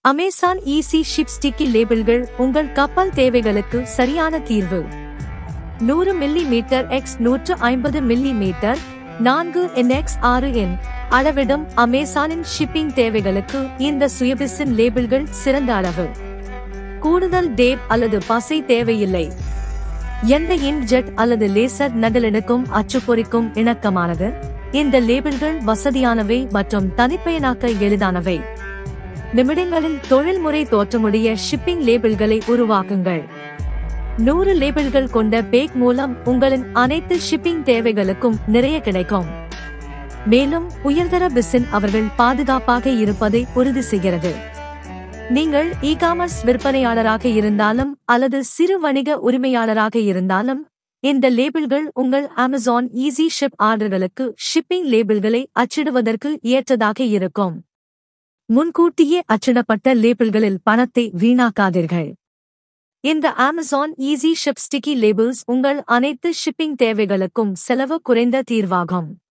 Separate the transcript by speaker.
Speaker 1: Amazon easy ship sticky லேபிள்கள் உங்கள் கப்பல் தேவைகளுக்கு சரியான தீர்வு நூறு மில்லி மீட்டர் எக்ஸ் நூற்று ஐம்பது மில்லி மீட்டர் நான்கு என்எக்ஸ் ஆறு என் அளவிடும் அமேசானின் ஷிப்பிங் தேவைகளுக்கு இந்த சுயபிசின் லேபிள்கள் சிறந்த அளவு கூடுதல் டேப் அல்லது பசை தேவையில்லை எந்த இன்ஜெட் அல்லது லேசர் நகலெடுக்கும் அச்சுப்பொறிக்கும் இணக்கமானது இந்த லேபிள்கள் வசதியானவை மற்றும் தனிப்பயனாக்க எளிதானவை நிமிடங்களில் தொழில்முறை தோற்றமுடைய ஷிப்பிங் லேபிள்களை உருவாக்குங்கள் நூறு லேபிள்கள் கொண்ட பேக் மூலம் உங்களின் அனைத்து ஷிப்பிங் தேவைகளுக்கும் நிறைய கிடைக்கும் மேலும் உயர்தர பிசின் அவர்கள் பாதுகாப்பாக இருப்பதை உறுதி செய்கிறது நீங்கள் இ காமர்ஸ் விற்பனையாளராக இருந்தாலும் அல்லது சிறு வணிக உரிமையாளராக இருந்தாலும் இந்த லேபிள்கள் உங்கள் அமேசான் ஈஸி ஷிப் ஆர்டர்களுக்கு ஷிப்பிங் லேபிள்களை அச்சிடுவதற்கு ஏற்றதாக இருக்கும் முன்கூட்டியே அச்சிடப்பட்ட லேபிள்களில் பணத்தை வீணாக்காதீர்கள் இந்த Amazon easy ship sticky labels உங்கள் அனைத்து ஷிப்பிங் தேவைகளுக்கும் செலவு குறைந்த தீர்வாகும்